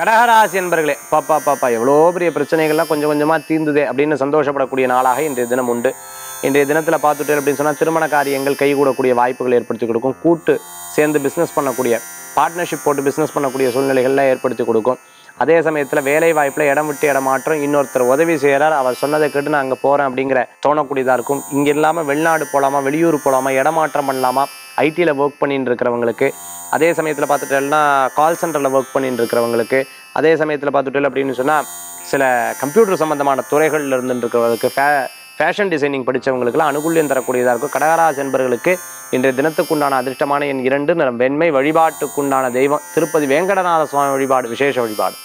கடகராசி என்பர்களே பாப்பா பாப்பா எவ்வளோ பெரிய பிரச்சனைகள்லாம் கொஞ்சம் கொஞ்சமாக தீர்ந்துதே அப்படின்னு சந்தோஷப்படக்கூடிய நாளாக இன்றைய தினம் உண்டு இன்றைய தினத்தில் பார்த்துட்டு அப்படின்னு சொன்னால் திருமண காரியங்கள் கைகூடக்கூடிய வாய்ப்புகள் ஏற்படுத்தி கொடுக்கும் கூட்டு சேர்ந்து பிஸ்னஸ் பண்ணக்கூடிய பார்ட்னர்ஷிப் போட்டு பிஸ்னஸ் பண்ணக்கூடிய சூழ்நிலைகள்லாம் ஏற்படுத்தி கொடுக்கும் அதே சமயத்தில் வேலை வாய்ப்பில் இடம் விட்டு இடம் மாற்றம் இன்னொருத்தர் உதவி செய்கிறார் அவர் சொன்னதை கேட்டு நான் அங்கே போகிறேன் அப்படிங்கிற தோணக்கூடியதாக இருக்கும் இங்கே இல்லாமல் வெளிநாடு போகலாமா வெளியூர் போகலாமா இடமாற்றம் பண்ணலாமா ஐடியில் ஒர்க் பண்ணிட்டு இருக்கிறவங்களுக்கு அதே சமயத்தில் பார்த்துட்டேன்னா கால் சென்டரில் ஒர்க் பண்ணிட்டு இருக்கிறவங்களுக்கு அதே சமயத்தில் பார்த்துட்டு அப்படின்னு சொன்னால் சில கம்ப்யூட்டர் சம்மந்தமான துறைகளில் இருந்துட்டு இருக்கிறவங்களுக்கு ஃபே ஃபேஷன் டிசைனிங் படித்தவங்களுக்குலாம் அனுகூல்யம் தரக்கூடியதாக இருக்கும் கடகராசி என்பர்களுக்கு இன்றைய தினத்துக்குண்டான அதிர்ஷ்டமான எண் இரண்டு நிறம் வெண்மை வழிபாட்டுக்குண்டான தெய்வம் திருப்பதி வேங்கடநாத சுவாமி வழிபாடு விசேஷ வழிபாடு